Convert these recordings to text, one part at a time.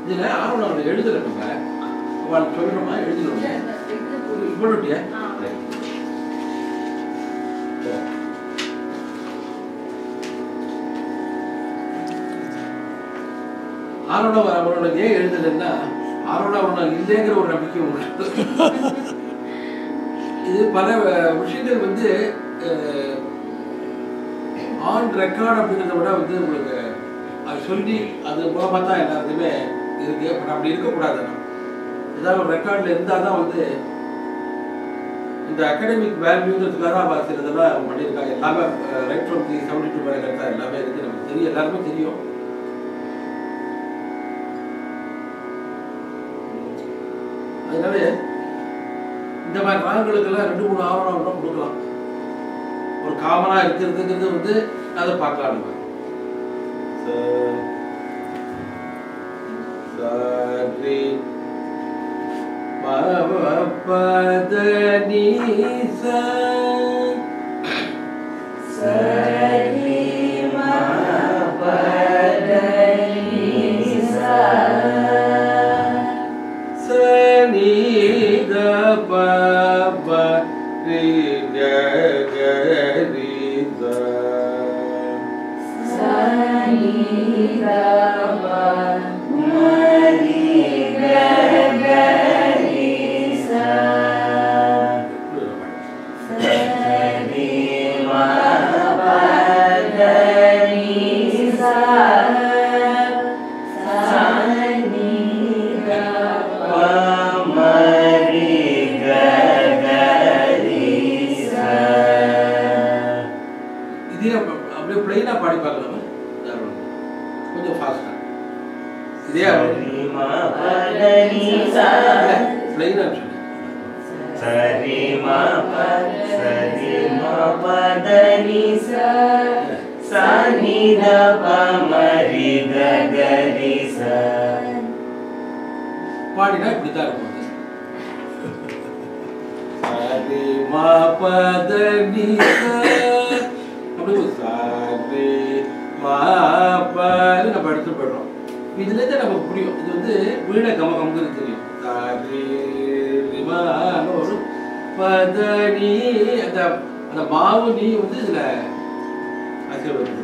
இதுல ஆர்வம் அவனை எழுதுற நம்ம அவள் சொல்றோமா எழுதணும் இவ்வளோட்டியா ஆரோட அவனோட ஏன் எழுதலைன்னா ஆரோட அவனோட இல்லைங்கிற ஒரு நம்பிக்கை உங்களுக்கு இது பல விஷயங்கள் வந்து ஆன் ரெக்கார்ட் அப்படிங்கிறத விட வந்து உங்களுக்கு அது சொல்லி அது மூலமாக தான் எல்லாத்துக்குமே இருக்கு பட் அப்படி இருக்கக்கூடாது நம்ம. ஏதாவது ஒரு ரெக்கார்டில் இருந்தால் தான் வந்து இந்த அகாடமிக் வேல்யூங்கிறதுக்காக தான் அவன் சில இதெல்லாம் அவங்க பண்ணியிருக்காங்க எல்லாமே right from the seventy two வரை கரெக்டாக எல்லாமே இருக்குது நமக்கு தெரியும் எல்லாருமே தெரியும் அதனால இந்த மாதிரி ராகங்களுக்கெல்லாம் ரெண்டு மூணு ஆவணம் கூட கொடுக்கலாம் ஒரு காமனாக இருக்கிறதுங்கிறது வந்து அதை பார்க்கலாம் நம்ம ச- சரி பத நீ ச சனி த ப ப ரி க க ரி த இதே அப்ப- அப்படியே பிளைனா பாடி பார்க்கலாமா கொஞ்சம் ஃபாஸ்டா இதே பிளைனா சொல்லு சரி ம ப சரி ம ப த நி ச ச நி த ப ம ரி க க ரி ச பாடினா இப்படி தான் இருக்கும் அது. சரி மா பத நீ ச. அப்படி ஒரு சரி மா பன்னு நம்ம எடுத்து போயிடுறோம் இதுல இருந்து நமக்கு புரியும் இது வந்து வீண கம கமுக்கு தெரியும் சரி ரிமான்னு ஒரு பத நீ அந்த அந்த மாவு நீ வந்து இதுல ஆசீர்வாதம்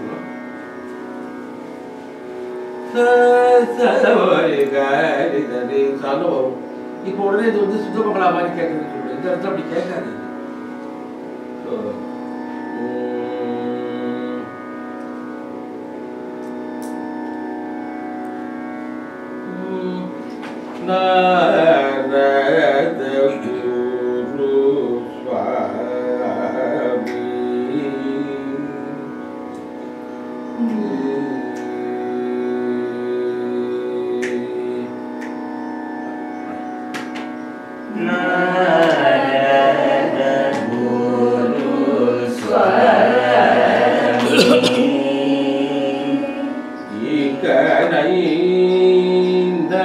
வரும் இப்போ உடனே இது வந்து சுத்தமங்களா மாதிரி கேட்கறது சொல்லுவேன் இந்த இடத்துல அப்படி கேட்காது இது. So, உம், உம், நாரத குரு சுவாமி நாரத குரு சுவாமி இகனைந்த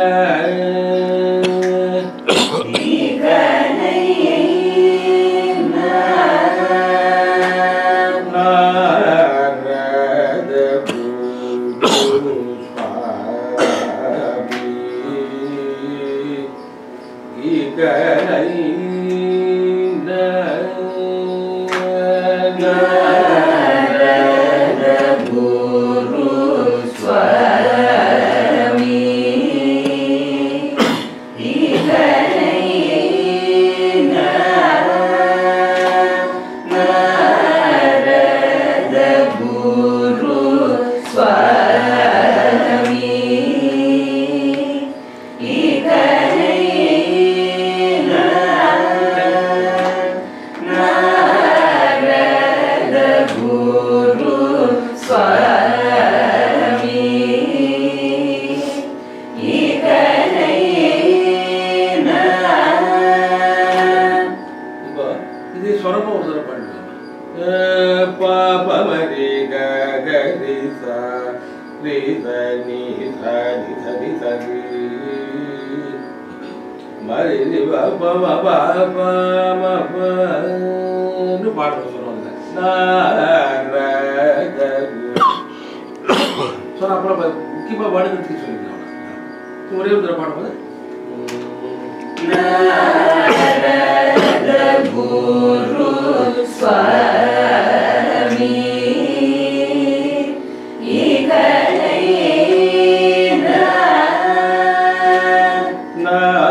நாரத குரு சுவாமி இகனைந்த குரு சுவாமி நாரத குரு சுவாமி நாரத குரு சுவாமி இப்போ இது சொரமா ஒரு தடவை பாடுவேன் பாபமரி கரி சா ரி சனி சனி சனி சனி மரி நி ப ப ம ப ப ம பன்னு பாடுறோம் சொல்லுவாங்க நாரத சொன்ன அப்புறம் முக்கியமாக வடுக்கிறதுக்கு சொல்லிக்கலாம் ஒரே ஒரு தடவை பாடும்போது நாரத குரு சுவாமி இகலைனா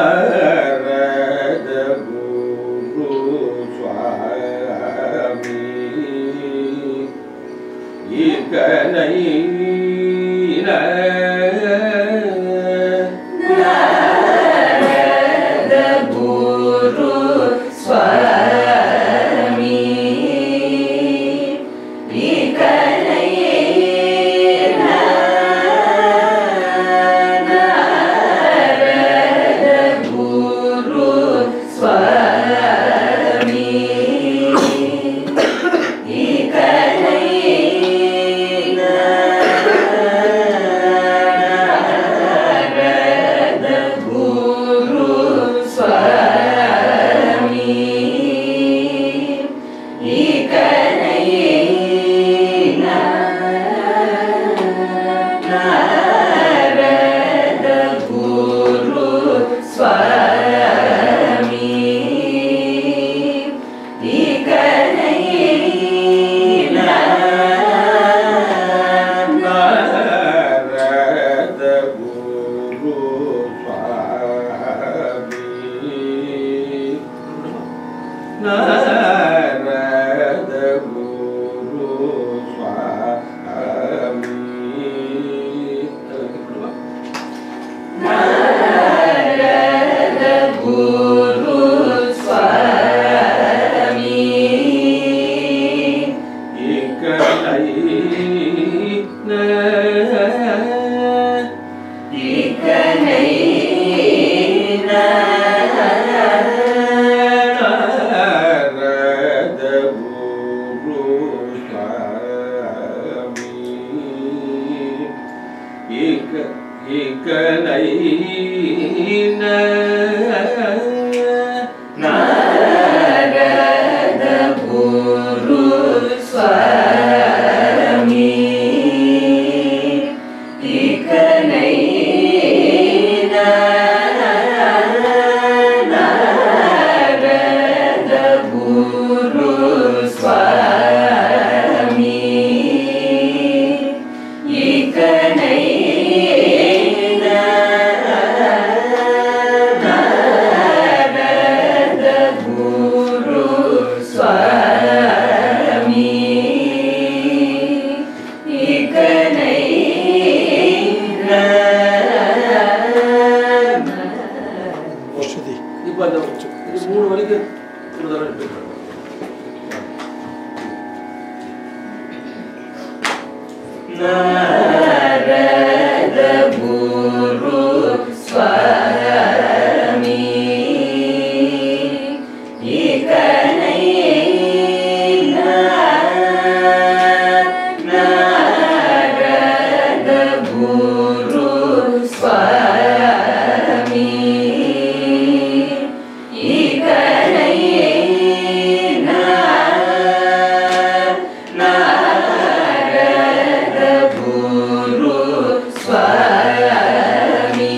நாரத குரு சுவாமி இகனை நாரத குரு சுவாமி இகலைனா நாரத குரு சுவாமி இகலைனா நாரத குரு சுவாமி இகலைனா நாரத குரு சுவாமி இகலைனா நாரத குரு சுவாமி நாரத குரு சுவாமி நாரத குரு சுவாமி இகலைனா நாரத குரு சுவாமி இகலைனா நாரத குரு சுவாமி இகலைனா நாரத குரு சுவாமி இகலைனா இப்போ அந்த இது மூணு வரைக்கும் ஒரு தடவை repeat பண்ணுங்க. நாரத குரு சுவாமி இகலைனா நாரத குரு சுவாமி இகலைனா நாரத குரு சுவாமி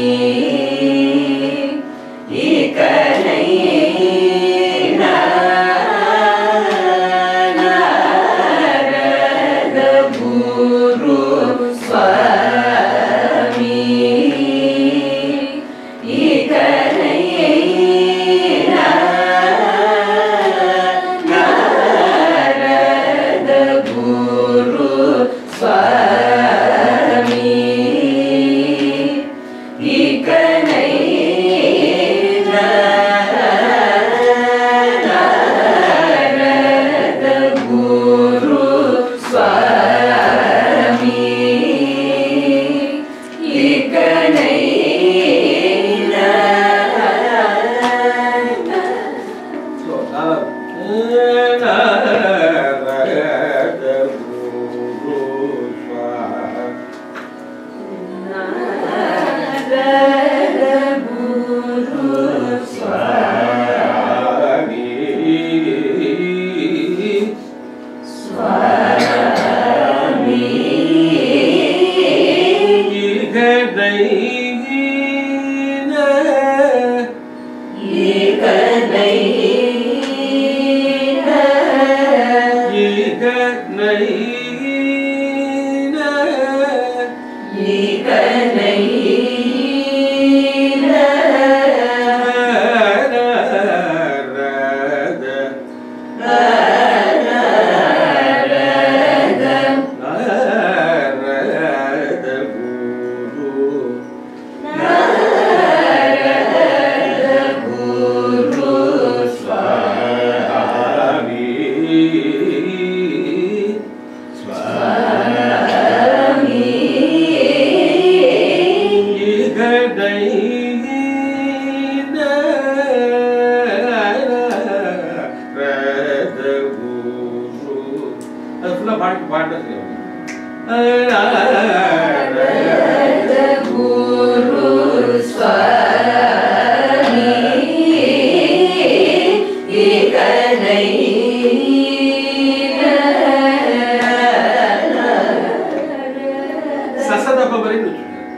இகலைனா நாரத குரு சுவாமி இகலைனா நாரத குரு சுவாமி இகலைனா நாரத குரு சுவாமி இகலைனா So, நாலாவது. நாரத குரு சசதப வரைன்னு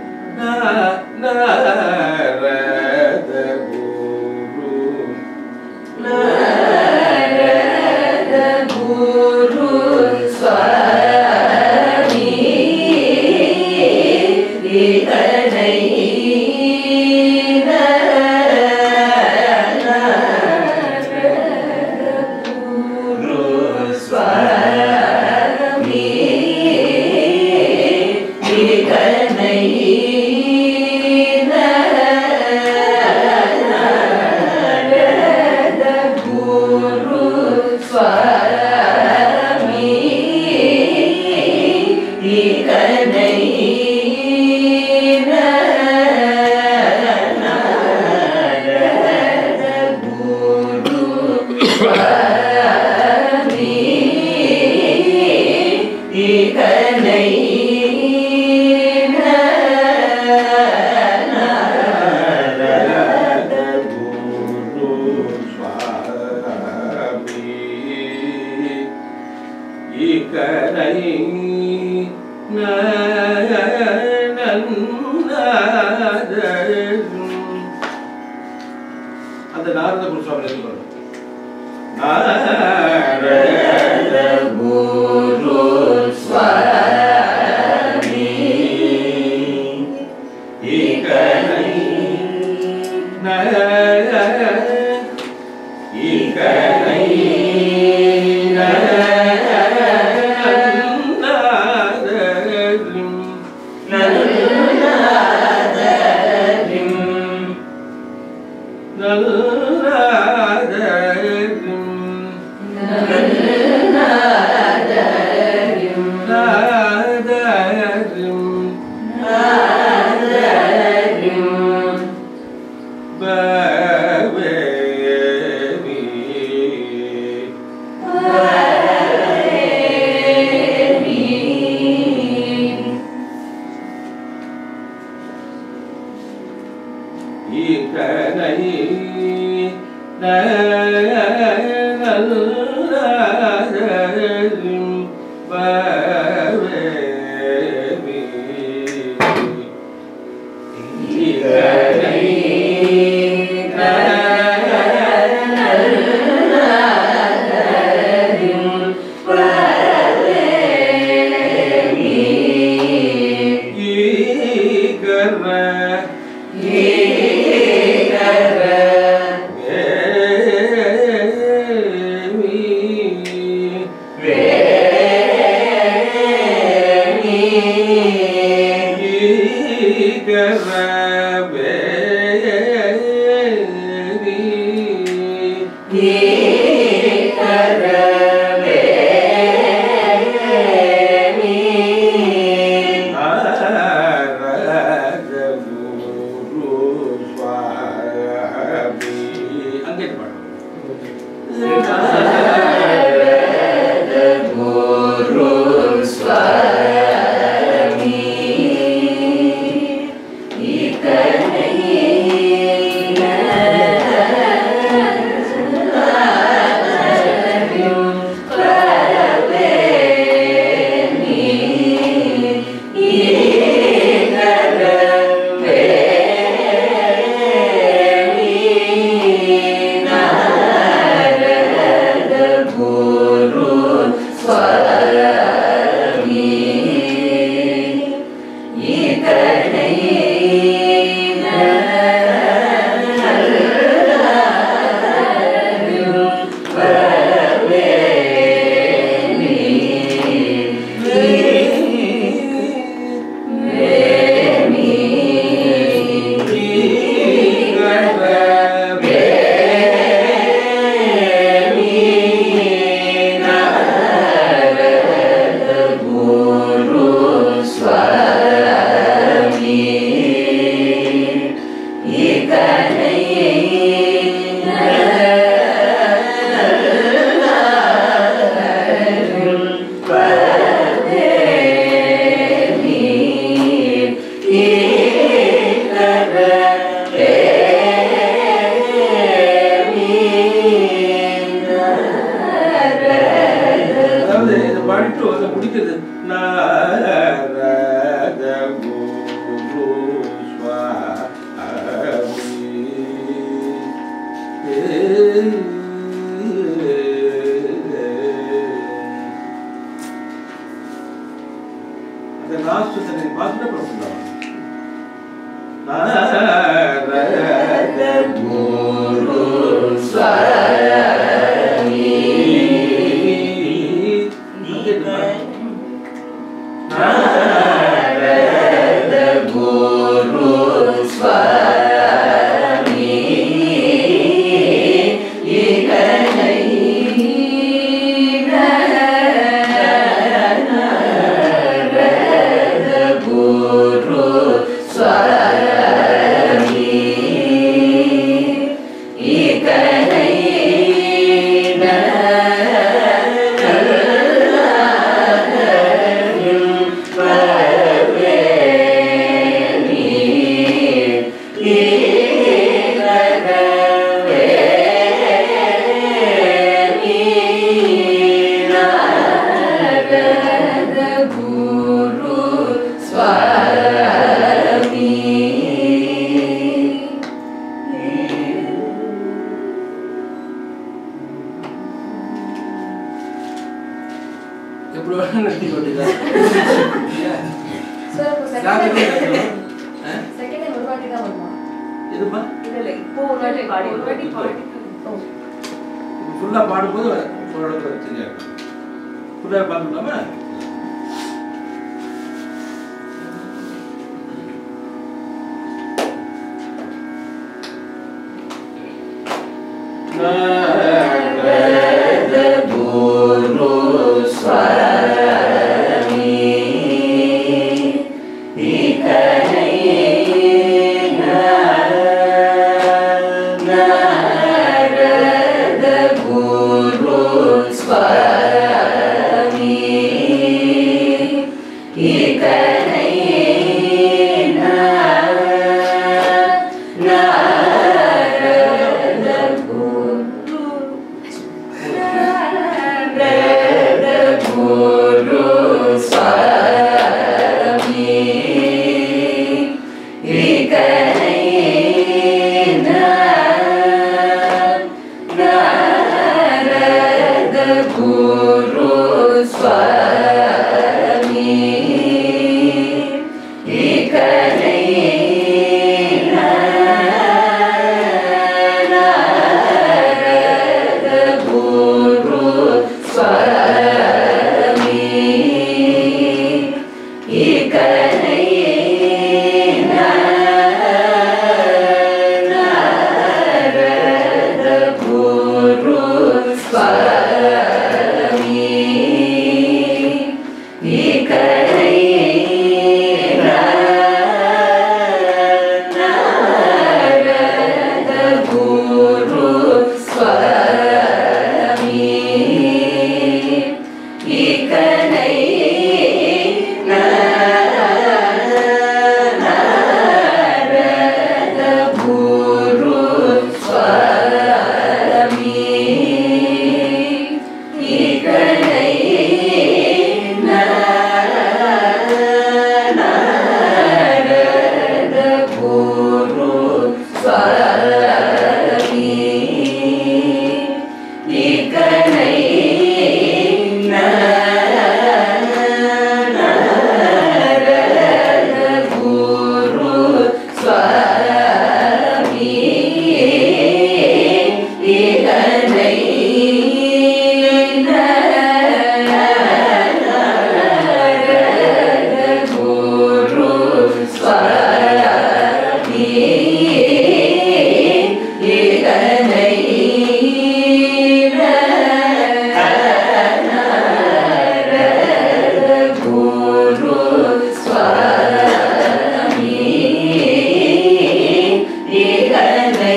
அந்த நாரத குருசாமி எழுதி நாரத குரு சுவாமி ஈகனை நர ஈகனை அங்கே Yeah. இந்த லாஸ்ட் சரி பார்த்துட்டு அப்புறம் சொல்லலாம் நாரத குரு ஸ்வாமி நாரத குரு ஸ்வாமி இகனை குரு ஸ்வாமி இகனை குரு ஸ்வாமி எப்படி வேணா நடத்தி கொண்டுதான் சார் இப்போ ராகமே செகண்ட் நடத்தணும். ஆ? செகண்ட் டைம் ஒரு வாட்டி தான் வருமா எதுமா இல்ல இல்ல இப்போ ஒரு வாட்டி பாடி ஒரு வாட்டி பாடி ஓ ஃபுல்லாக பாடும்போது ஒரு இடத்துல சரியா இருக்கும் ஃபுல்லாக பார்த்துக்கலாமா குரு ஸ்வாமி குரு ஸ்வாமி இகனை குரு ஸ்வாமி இகனை குரு ஸ்வாமி இகனை குரு ஸ்வாமி இகனை குரு ஸ்வாமி இகனை குரு ஸ்வாமி இகனை குரு ஸ்வாமி இகனை குரு ஸ்வாமி இகனை குரு ஸ்வாமி இகனை குரு ஸ்வாமி இகனை குரு ஸ்வாமி இகனை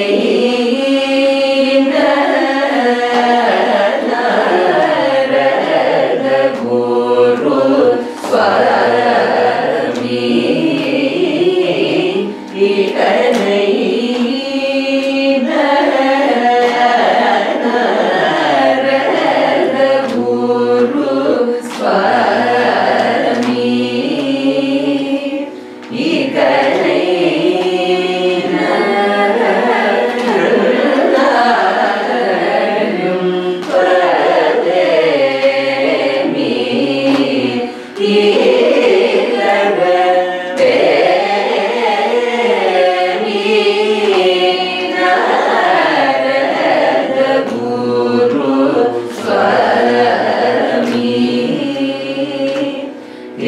குரு ஸ்வாமி இகனை குரு ஸ்வாமி இகனை பதேமி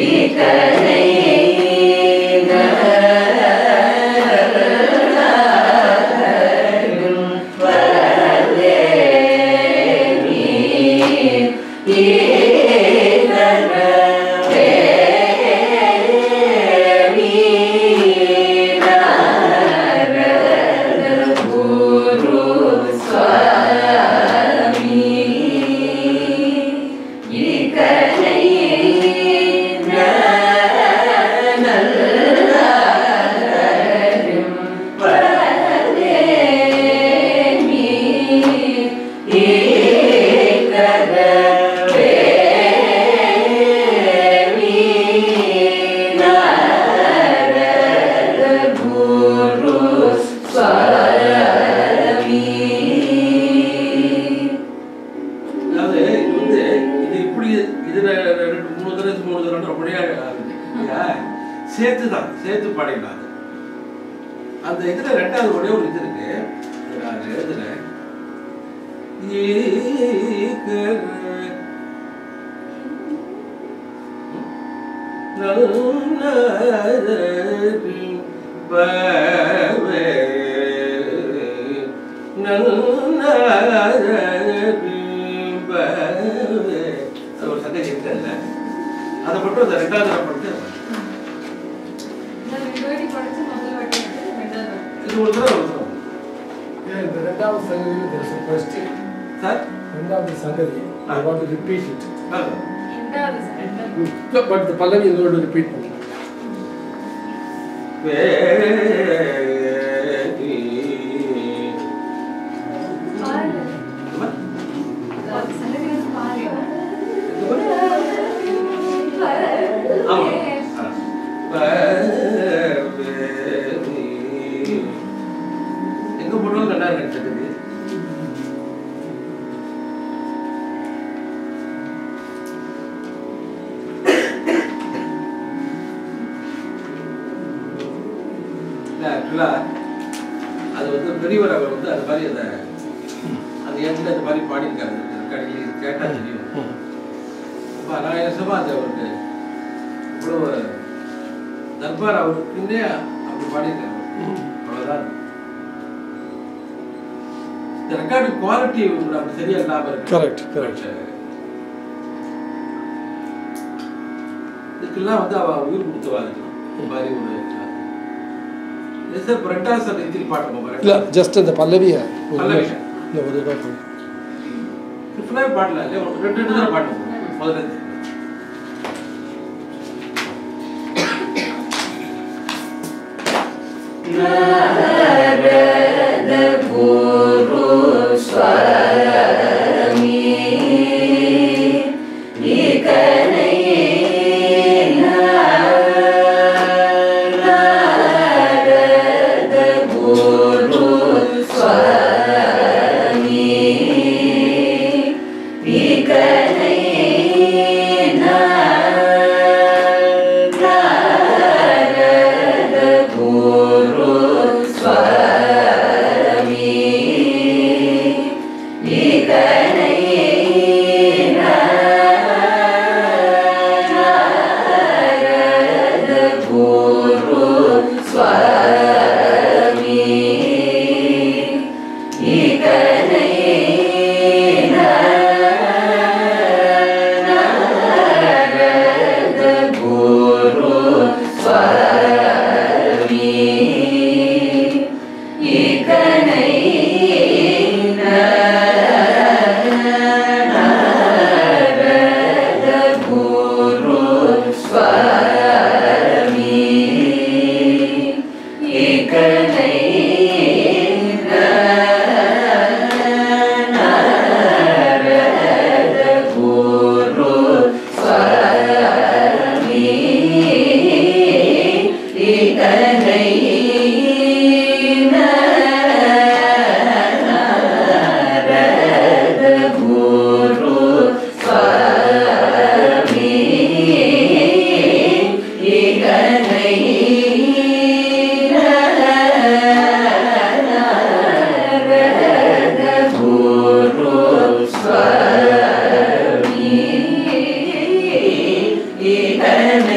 அதாவது இது வந்து இது இப்படி இதுல ரெண்டு மூணு தடவை மூணு தடவை அப்படியே ஆகுது இல்லையா சேர்த்து தான் சேர்த்து பாடிடலாம் அது அந்த இதுல ரெண்டாவது ஒரே ஒரு இது இருக்கு இது நான் எழுதுறேன் ஈகர அது ஒரு சங்கதி இருக்குல்ல அதை மட்டும் அந்த ரெண்டாவது தடவை படிச்சு நான் ரெண்டு வாட்டி படிச்சு முதல் வாட்டி வந்து ரெண்டாவது வாட்டி இது ஒரு தடவை ஒரு தடவை. Yeah, the ரெண்டாவது சங்கதியில் there is a question. Sir ரெண்டாவது சங்கதி I want to repeat it. வாங்க. ரெண்டாவது சார் ரெண்டாவது No, but the Pallavi is going to repeat it. பாரு என்னம்மா? அது சங்கதி வந்து பாரு ஆமா. ஆ. எங்க போனாலும் நல்லா இருக்கு ஆக்சுவலா அது வந்து பெரியவர் அவர் வந்து அது மாதிரி அந்த அந்த எண்ணில் அந்த மாதிரி பாடியிருக்காரு ரெக்கார்டிங் கேட்டா தெரியும் ரொம்ப அனாயாசமா அது அவருக்கு இவ்வளவு தர்பார் அவருக்குன்னே அப்படி பாடியிருக்காரு அவ்வளவுதான் இந்த ரெக்கார்டு குவாலிட்டி அப்படி சரியா இல்லாம இருக்கு Correct, correct. இதுக்கெல்லாம் வந்து அவ உயிர் கொடுத்தவா இருக்கலாம் இந்த மாதிரி ஒரு இது சார் இப்போ ரெண்டாவது சார் இத்திரி பாட்டு இல்ல ஜஸ்ட் அந்த பல்லவியை ஒரு பல்லவி. இல்ல ஒரு தடவை பாடு. ஃபுல்லாகவே பாடல இல்லையா ஒரு ரெண்டு ரெண்டு தான் பாட்டு முதல்ல இருந்து Guru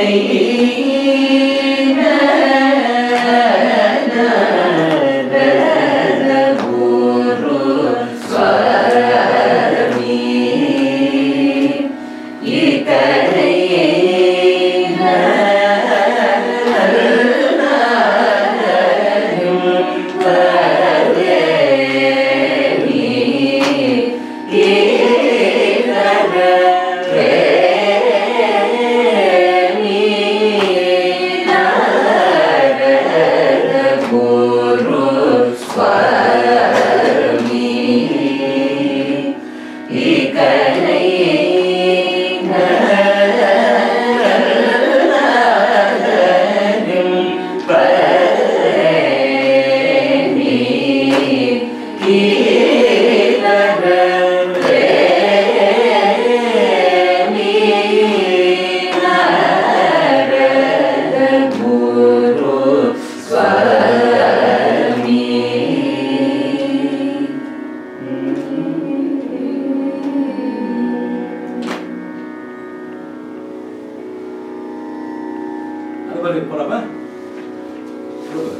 அது மாதிரி போலாமா சொல்லுங்க.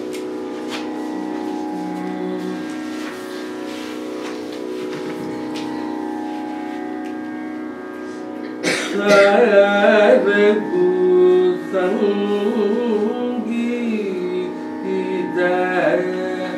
சாரகு சங்கீத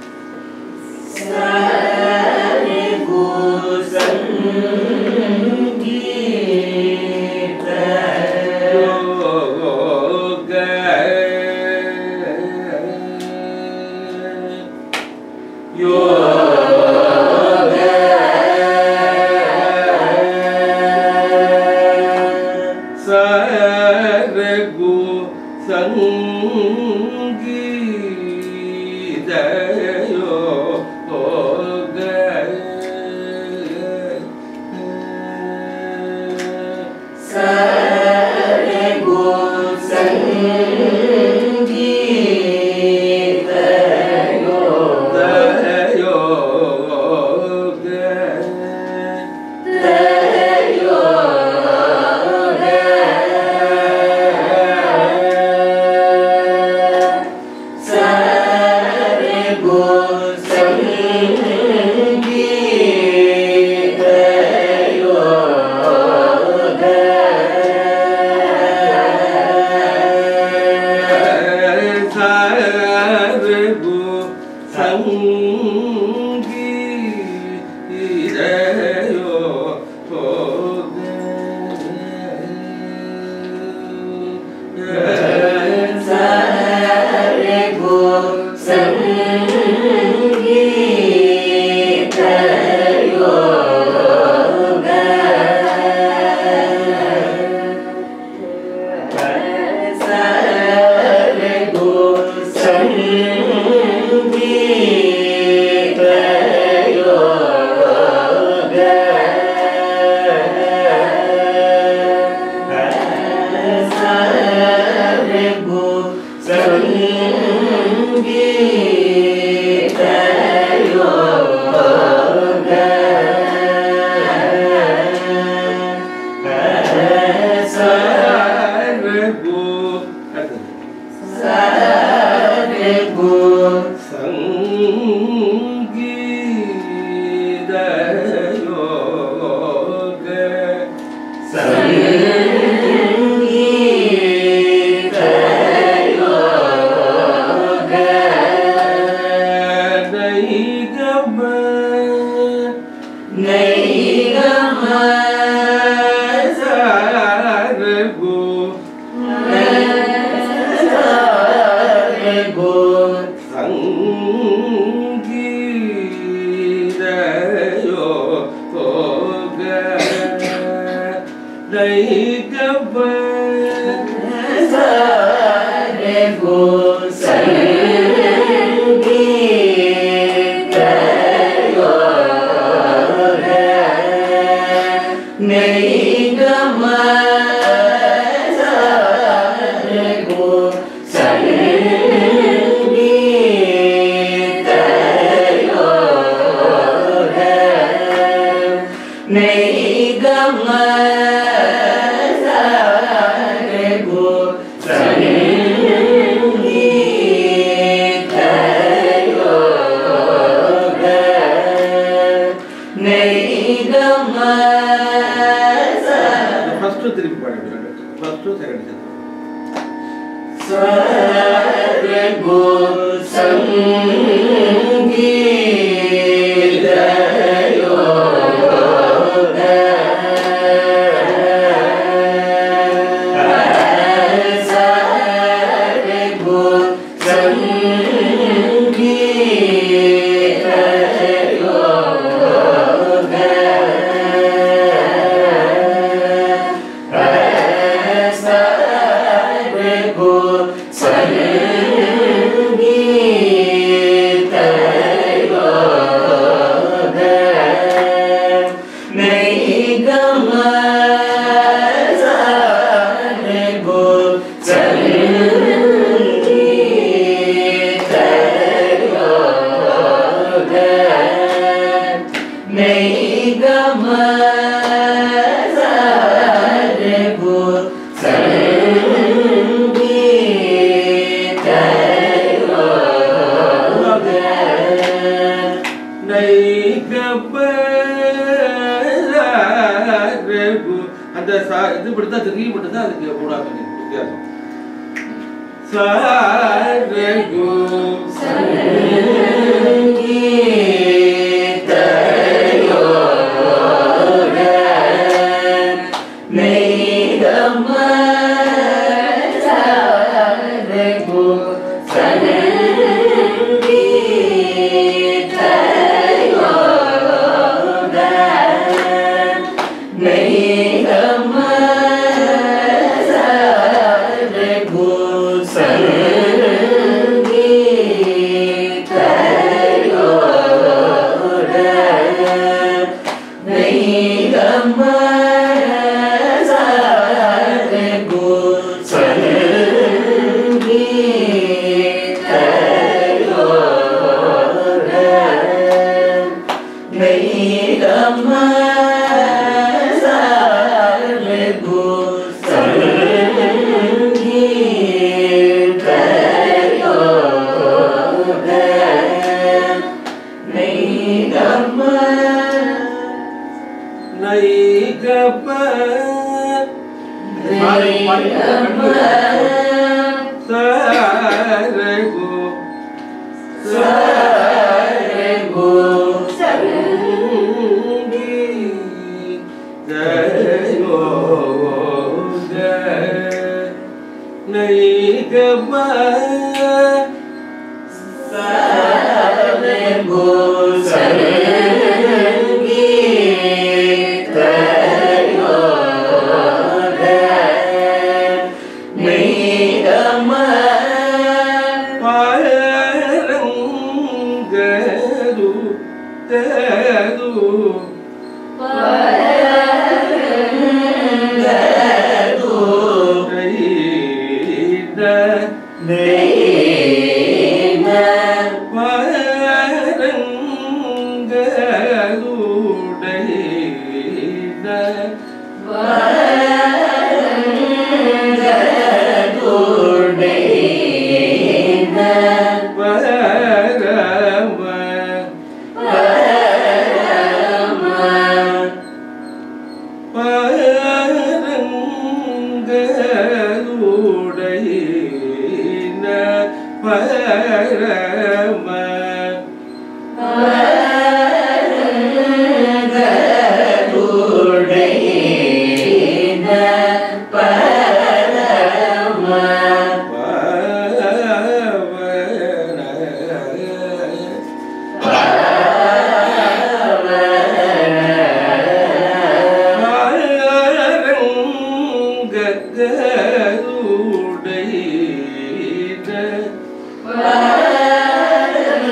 சரகு சங்கீதயோ சாரகு சங்கீதயோ சாரகு அடுத்தது. சங்கீதயோக சங்கீத ஃபர்ஸ்ட் திருப்பி பாடுறாங்க ஃபர்ஸ்ட் செகண்ட் சேர்த்து அந்த சா- இது இப்படித்தான் திரும்பி மட்டும்தான் அதுக்கு மூணாவது வித்தியாசம் சாரகு நைகப பாரு, பாரு, சாரகு பாரங்கரு தரு பரம கருடை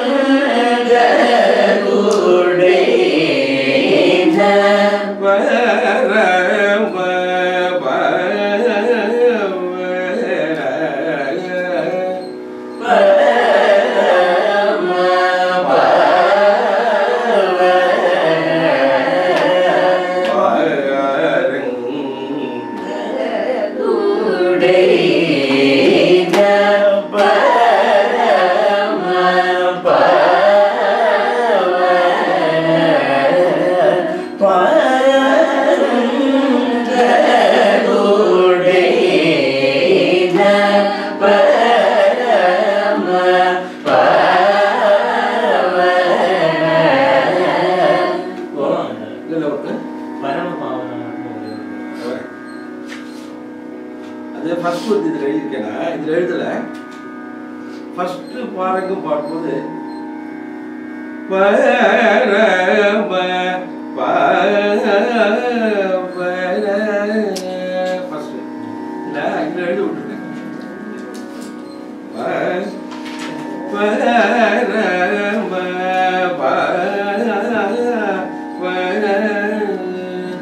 ஃபர்ஸ்ட் வந்து இதில் எழுதியிருக்கேன்னா இதில் எழுதல ஃபர்ஸ்ட் பாருங்கும் பாடும்போது பரம ஃபர்ஸ்ட் இல்லை இதில் எழுதி விட்டுருக்கேன் ப- பரம பர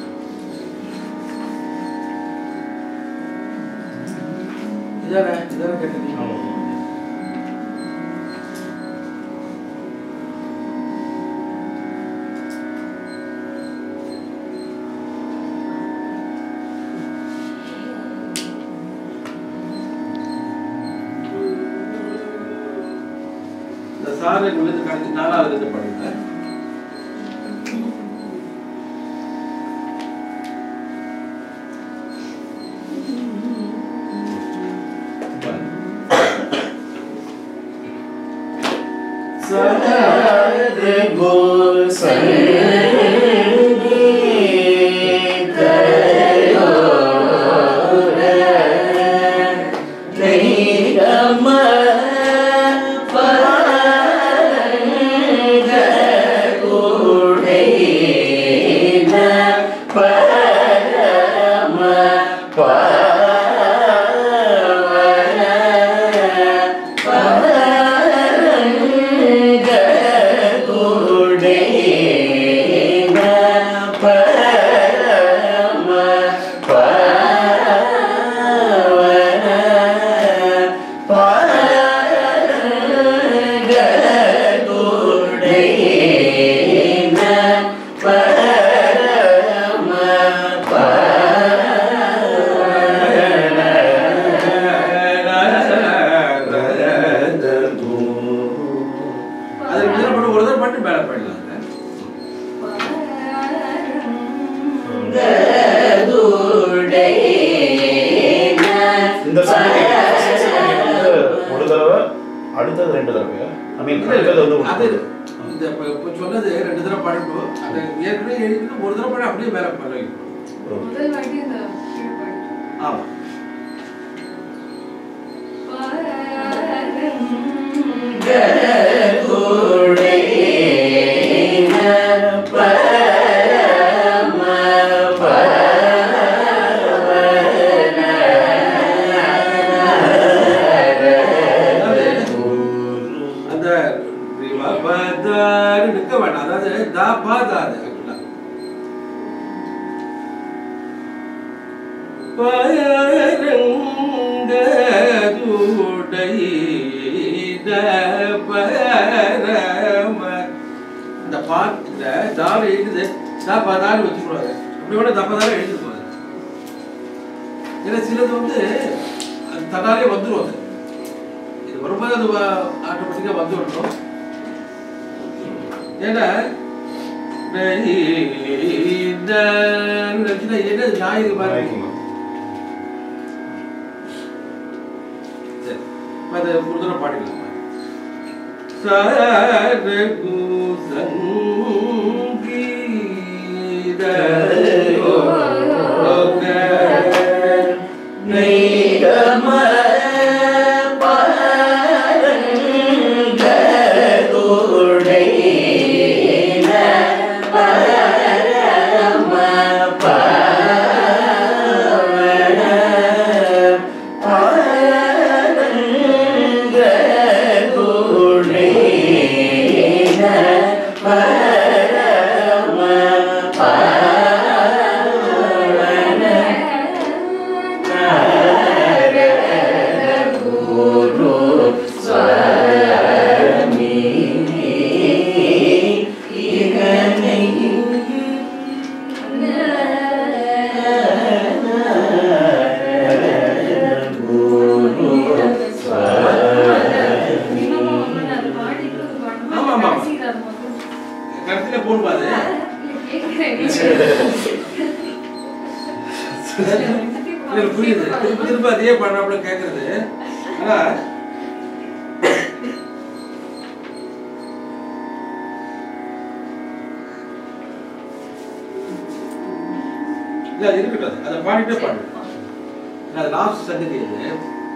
இதானே இதானே கேட்டீங்க இந்த சாரை உள்ளது கணக்கு நாலாவது இருந்து பண்ணுங்க அது மேல போட்டு ஒரு தடவை மட்டும் மேல போயிடலாம் இந்த சங்கதி first சங்கதி வந்து ஒரு தடவை அடுத்தது ரெண்டு தடவையா ஐ மீன் அடுத்தது வந்து ஒரு அது தடவை. இந்த இப்ப இப்ப சொன்னது ரெண்டு தடவை பாடிட்டோம் அந்த ஏற்கனவே எழுதிட்டு ஒரு தடவை பாடி அப்படியே மேல மேல வைக்கணும் முதல் வாட்டி இந்த கீழே பாடிட்டோம். ஆமா அந்த பதாரு நிற்க வேண்டாம் அதாவது தா பா தா அது actually. பயரங்கதுடை பரம இந்த பா இந்த தாரு எழுதுது தா பதாரு வச்சுக்கூடாது அப்படி கூட தப்பதாரு எழுதிருப்பாங்க ஏன்னா சிலது வந்து அது தன்னாலே வந்துடும் அது இது வரும்போது அது ஆட்டோமேட்டிக்காக வந்து விடணும் ஏன்னா என்ன ஞாயிறு பாருங்க சரி அதை ஒரு தடவை பாடிக்கலாம் சரகு சங்கீத ஆமா, ஆமா. கடைசியில போடுமா அது எனக்கு புரியுது திரும்ப திரும்ப அதே பண்ணாப்புல கேக்குறது ஆனா இல்ல அது இருக்கட்டும் அது. அதை பாடிட்டே பாடு அது லாஸ்ட் சங்கதி அது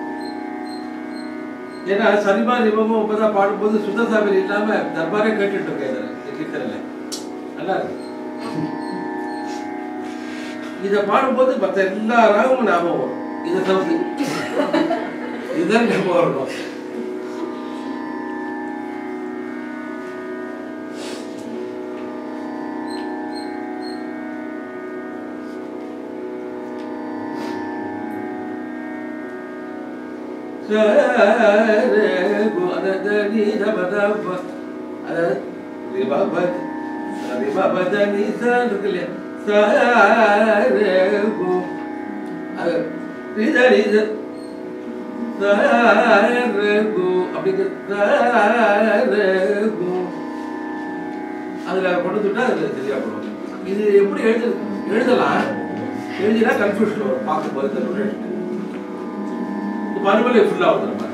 ஏன்னா சரிமா நிபமும் ஒன்பதா பாடும்போது சுத்தசாமி இல்லாம தர்பாரே கேட்டுட்டு இருக்கேன் இதுல, இந்த கீர்த்தனையில நல்லா இருக்கு இத பாடும்போது மற்ற எல்லா ராகமும் ஞாபகம் வரும் இதை தவிர்த்து இதுதான் ஞாபகம் வரணும் அதுல கொண்டு வந்துட்டா அதுல சரியா போடும் இது எப்படி எழுது எழுதலாம் எழுதினா கன்ஃபியூஷன் வரும் பார்க்கும்போது இந்த நோட்டேஷன் இப்போ அனுமதி ஃபுல்லாக வந்துடும் பாருங்க.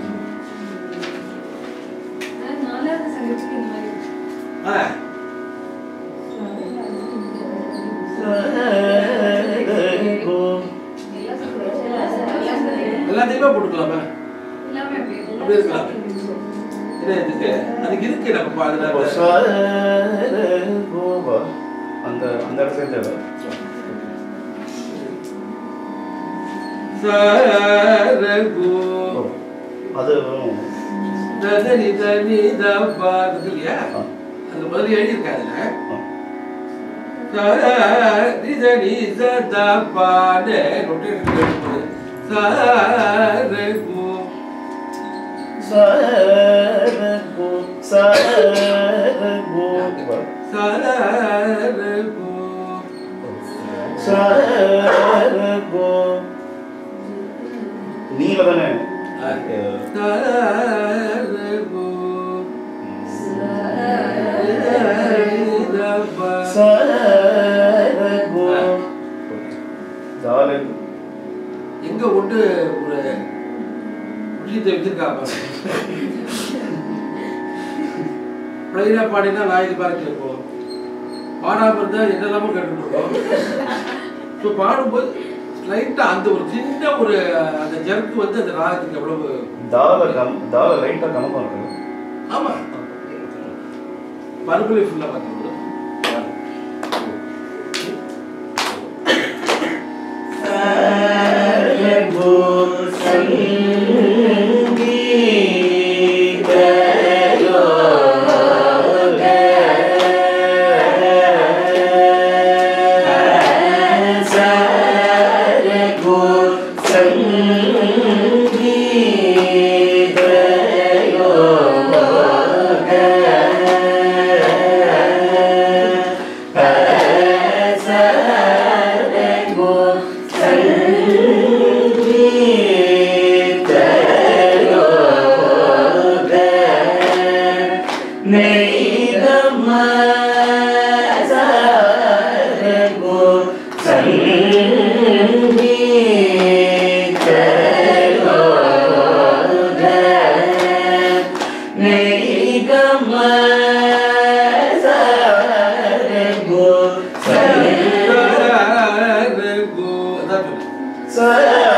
அஹ் நாலாவது சங்கத்துக்கு இந்த மாதிரி ஆ எல்லாத்தையுமே போட்டுக்கலாமா எல்லாமே அப்படி அப்படி இருக்கலாம் என்ன இதுக்கு அதுக்கு இருக்கு நம்ம இப்போ பாதுகாப்பு ச, கோ, வ. அந்த அந்த இடத்துல தேவை சரகு ஓ, அது தனி தனி தபா இருக்கு இல்லையா ஆ. அது முதல்ல எழுதியிருக்காதுல ஆ. சரி சதபானே ரொட்டேஷன் எழுதும்போது சரகு சரகு, சரகு, வ. சரகு சரகு. நீல தானே ஆ. அஹ், சரகு சரகு. தாலு. எங்க கொண்டு ஒரு விஷயத்தை வச்சிருக்கா பாரு பிளைனா பாடினா நான் இது பாரு கேட்போம் பாடாம இருந்தா என்னெல்லாமோ கேட்டுட்டு இருக்கோம் ஸோ பாடும்போது லைட்டா அந்த ஒரு சின்ன ஒரு அந்த ஜர்க்கு வந்து அந்த ராகத்துக்கு எவ்வளவு தால கம் தால லைட்டா கனமா இருக்கு ஆமா பருப்புலை ஃபுல்லா பார்க்கும்போது சரகு சரகு அதான் சொன்னேன்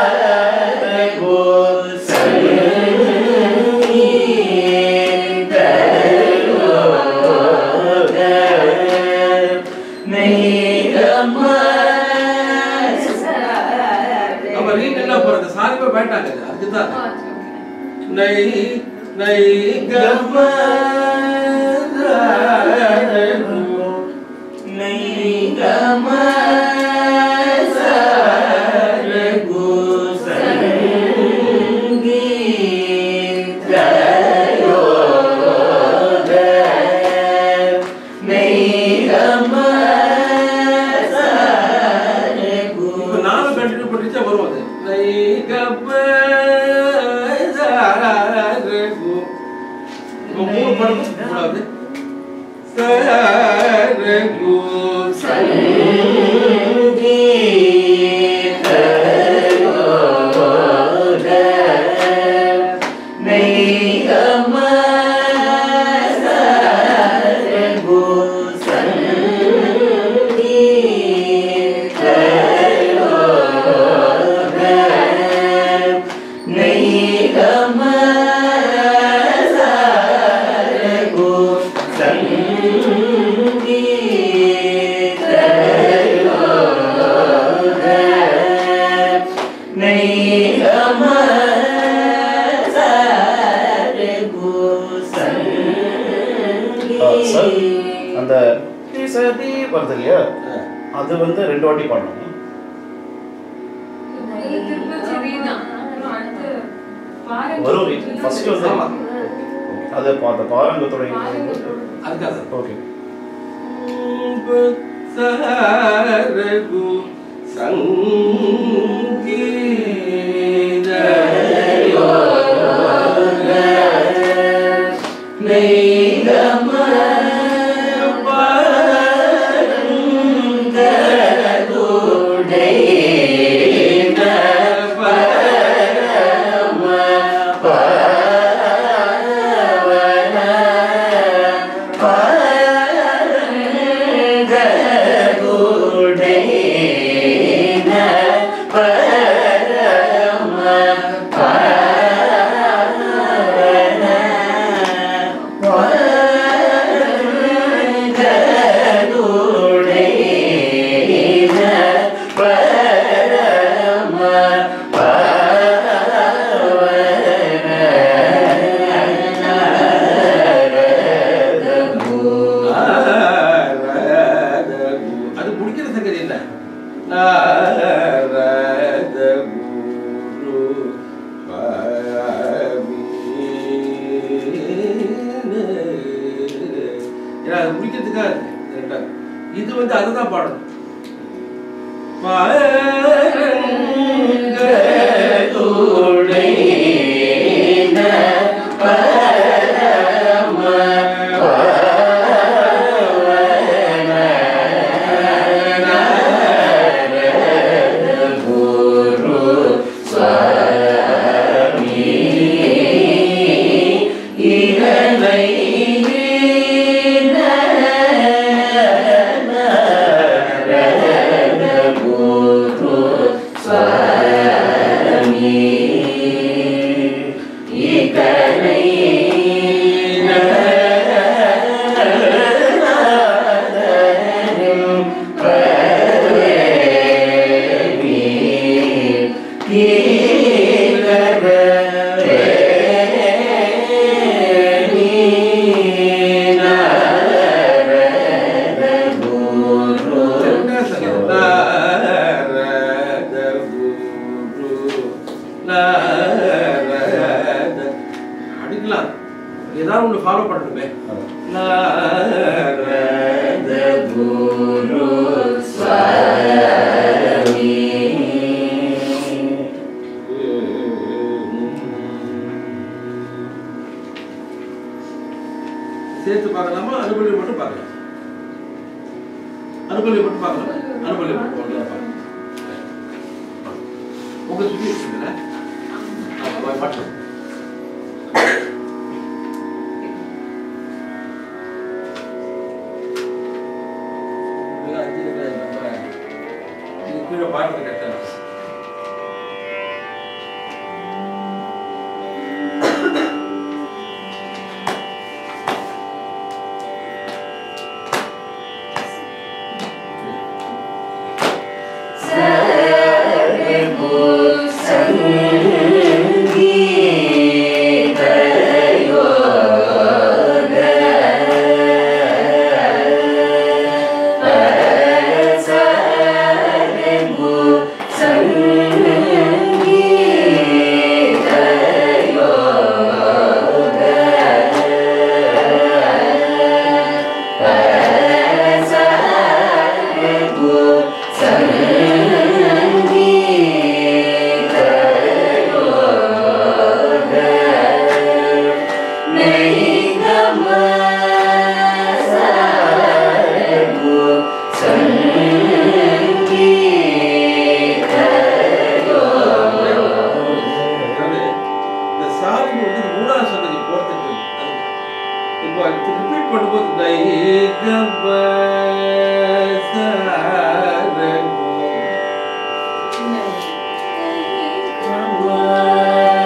நம்ம ரீட் என்ன போறது சாரிப்பா போயிட்டாங்க அதுக்கு தான் ஆ, சரி, okay. நை நை கம இப்ப நானும் கண்டினியூ பண்ணிச்சா வரும் அது நை கம இப்போ மூணு படம் கூடாது சரகு Thank நெய்கம சாரகு சங்கீத நெய்கம சாரகு ஆ, சார் அந்த டி சதி வருது இல்லையா அது வந்து ரெண்டு வாட்டி பாடணும் முதல்ல திருப்பதி தான். அப்புறம் அடுத்து பாருங்க. வரும் ஃபர்ஸ்ட் வந்து ஆமா. அது பா- அந்த பாரங்கத்தோட பாருங்க. அதுக்காக ஓகே சாரகு சங்கீத நெய்கம அது முடிக்கிற சங்கதி என்ன நாரத குரு ஏன்னா அது முடிக்கிறதுக்காக இது ரெண்டாவது. இது வந்து அதுதான் பாடணும் ரெண்டாவது சங்கதி. நாரத குரு நாரத அடிக்கலாம் ஏதாவது ஒன்று ஃபாலோ பண்ணணுமே நாரத குரு சேர்த்து பார்க்கலாமா அனுபவி மட்டும் பார்க்கலாம் அனுபவி மட்டும் பார்க்கலாம் அனுபவி மட்டும் ஒழுங்கா பார்க்கலாம் உங்க சுற்றி இருக்குங்களா மட்டும் கீழே பாடுறது கட்டணும் அதாவது இந்த சாலிங் வந்து இந்த மூணாவது சங்கதி போறதுக்கு அது இப்போ அது ரிப்பீட் பண்ணும்போது தைகப சாரகு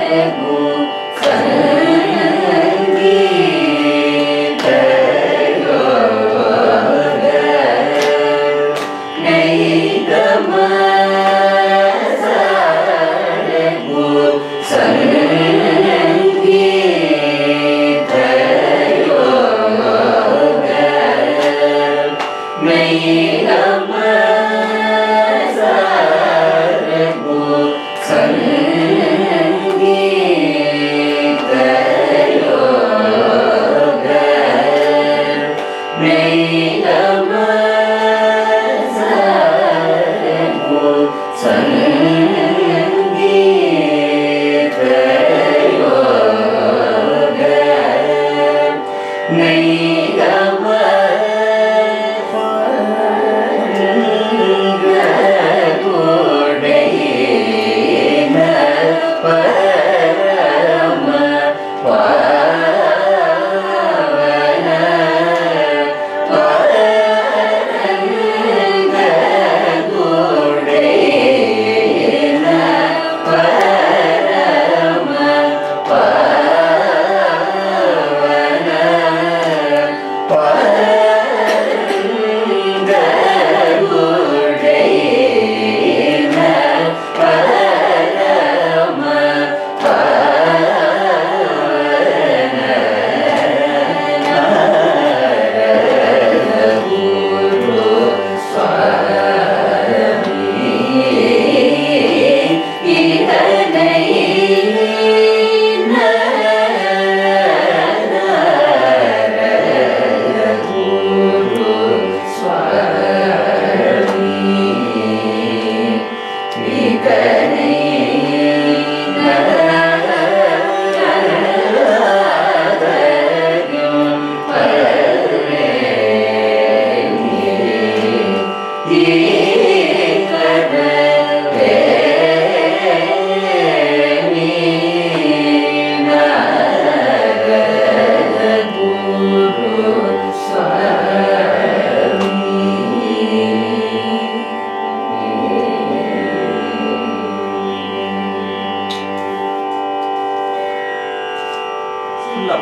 ஃபுல்லாக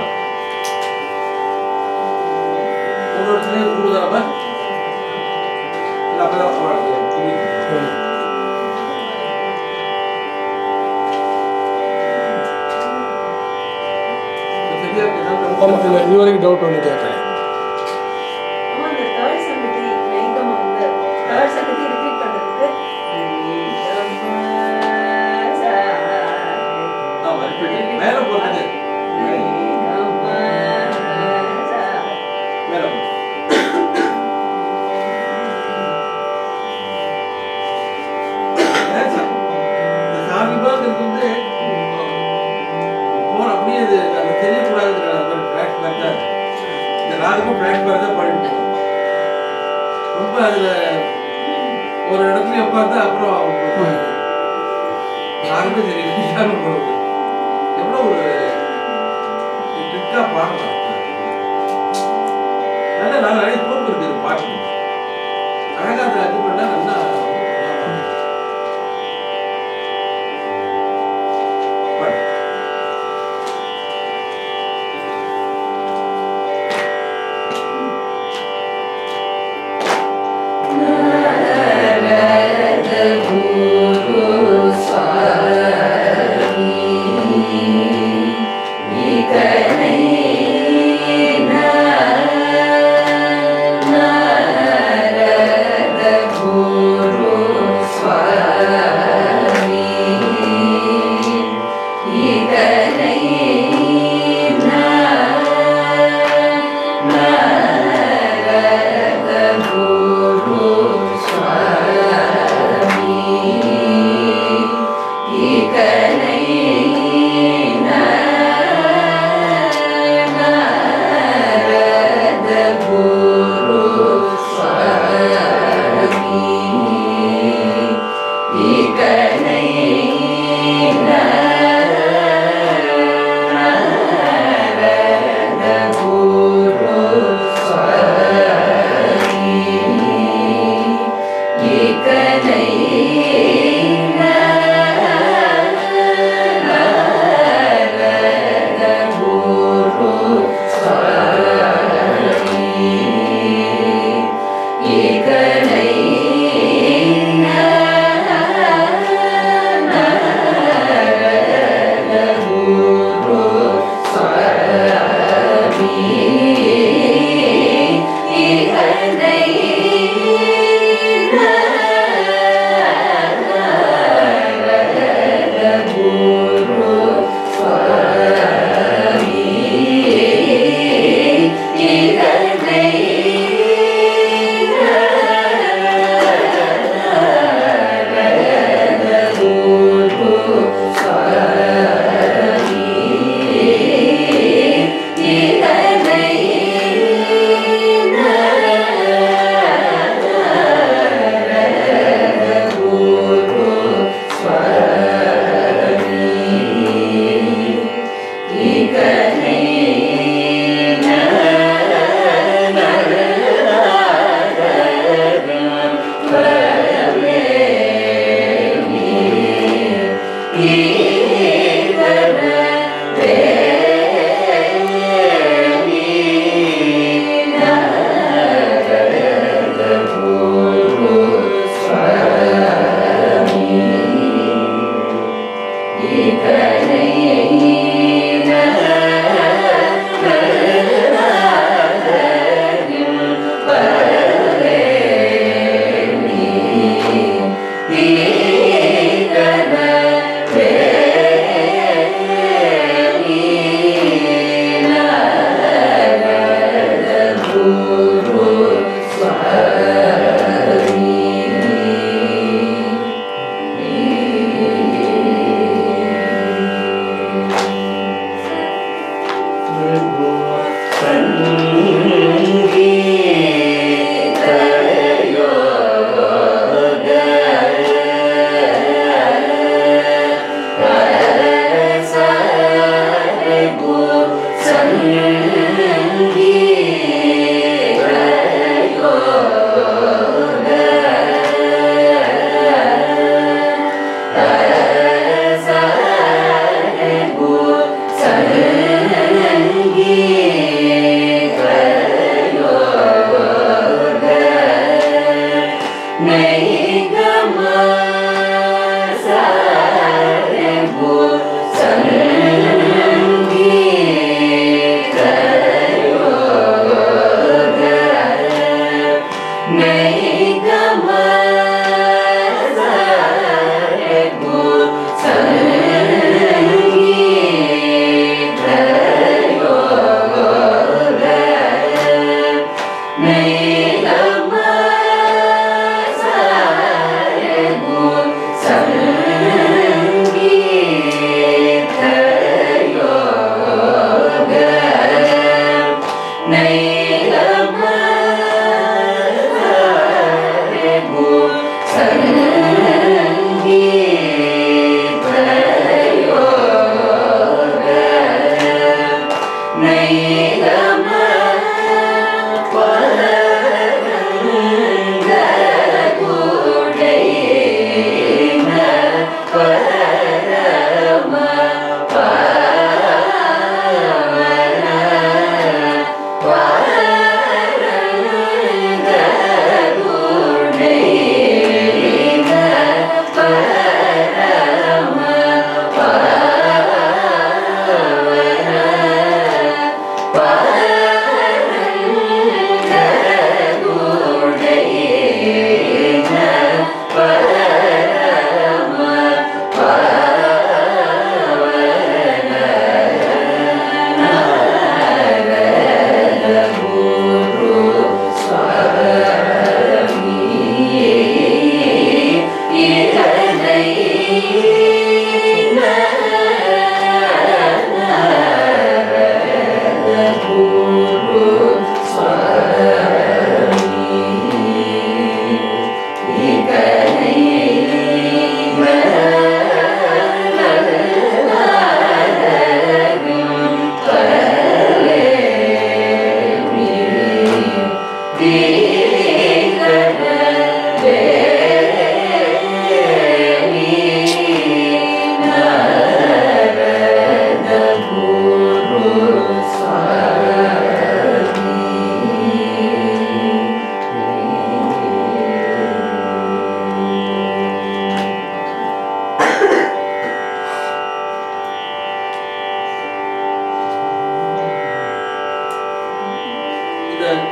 ஒரு இடத்துலயும் மூணு தடவை இல்லை அப்பதான் அவ்வளோ புரியுது. சரியா இருக்கு ஆமாம் இல்லை இது வரைக்கும் டவுட் ஒன்று கேட்குறேன் ஆமா, அந்த third சங்கதி, நைதம் வந்து, third சங்கதி repeat பண்றதுக்கு, ஆமா, repeat. மேல போறது. மேல போ. ஏன் சார்? இந்த சாமிபாங்கிறது வந்து போன அப்படியே இது அது தெரியக்கூடாதுங்கிற ஒரு flashback தான் இருக்கு. இந்த ராகமும் flashback தான் பண்ணிட்டு இருக்கோம். ரொம்ப அதுல ஒரு இடத்துல உட்காந்து அப்புறம் யாருமே தெரியல யாரும் போடுது எவ்வளோ ஒரு ட்ரிக்கா பாடலாம் நல்ல நல்ல நிறைய தோப்பு இருக்குது பாட்டு அழகா அதை இது பண்ணா நல்லா பாடு. Nara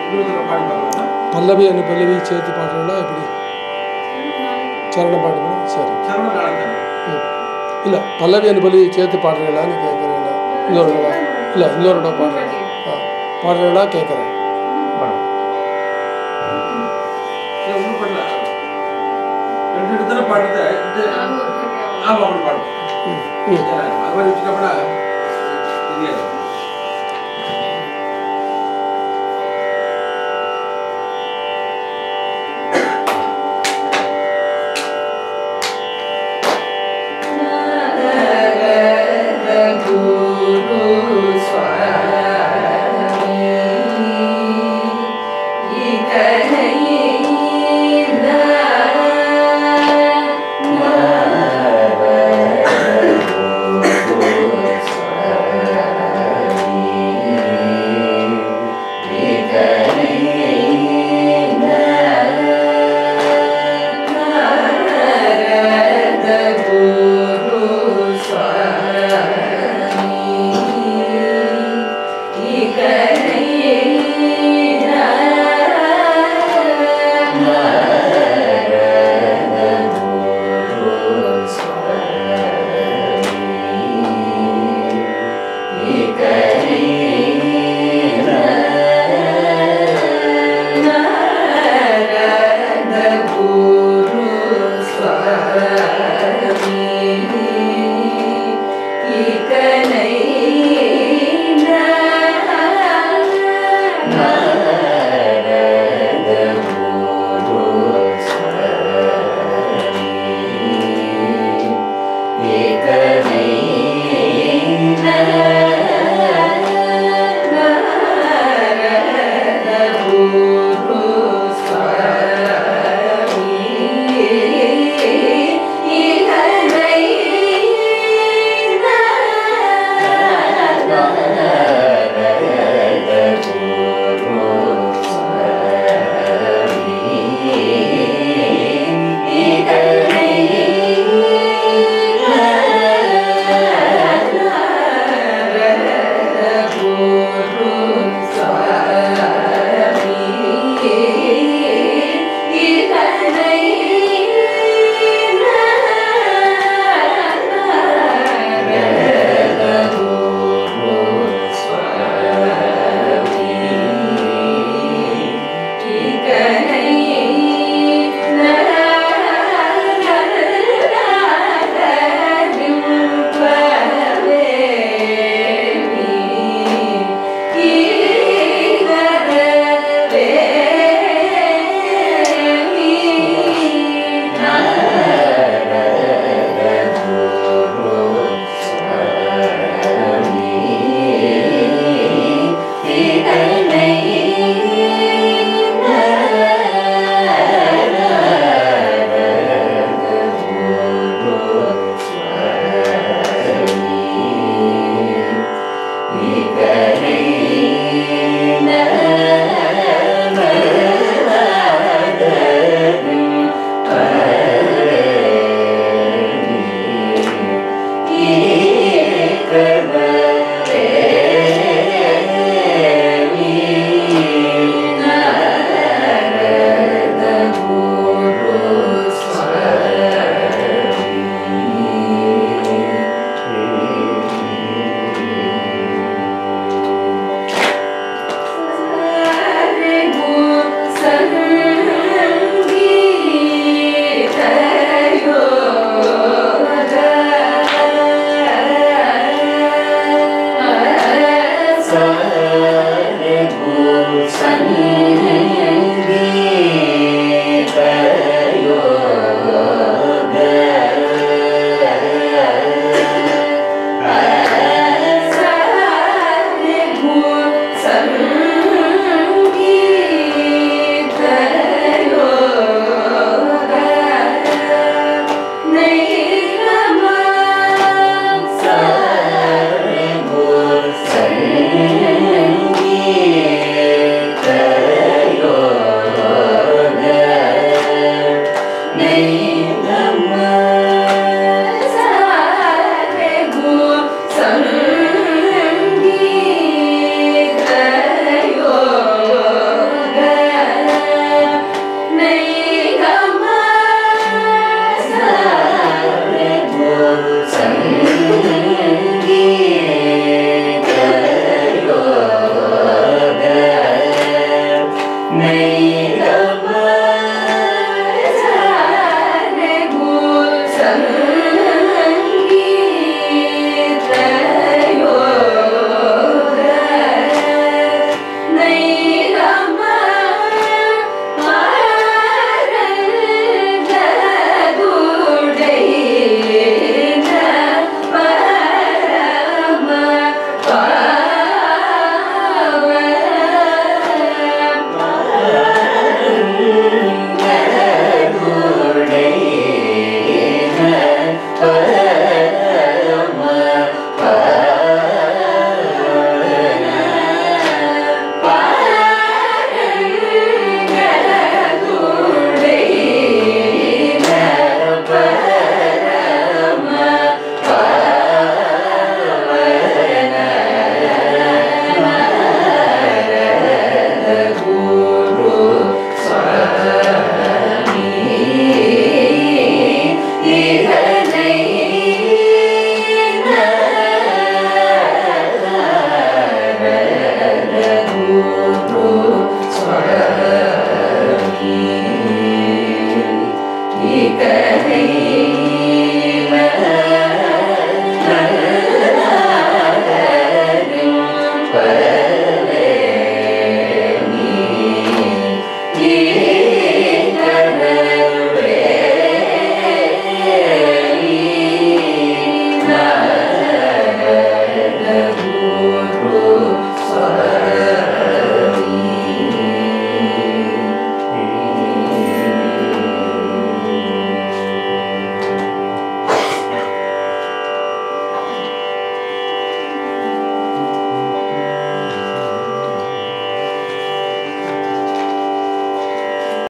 இன்னொரு தடவை பாடி பார்க்கலாமா பல்லவி அனு பல்லவி சேர்த்து பாடுறீங்களா எப்படி சரண பாடுங்களா சரி சரணம் நாளைக்கு ம். இல்லை பல்லவி அனு பல்லவி சேர்த்து பாடுறீங்களான்னு கேட்குறேன் இன்னொரு தடவை இல்லை இன்னொரு தடவை பாடுறேன் ஆ பாடுறீங்களா கேட்குறேன் இல்லை ஒன்றும் பண்ணல ரெண்டு இடத்துல பாடுறத இந்த ஆமாம் ஒன்று பாடுவோம் ம் ம் அது மாதிரி வச்சுட்டோம்னா தெரியாது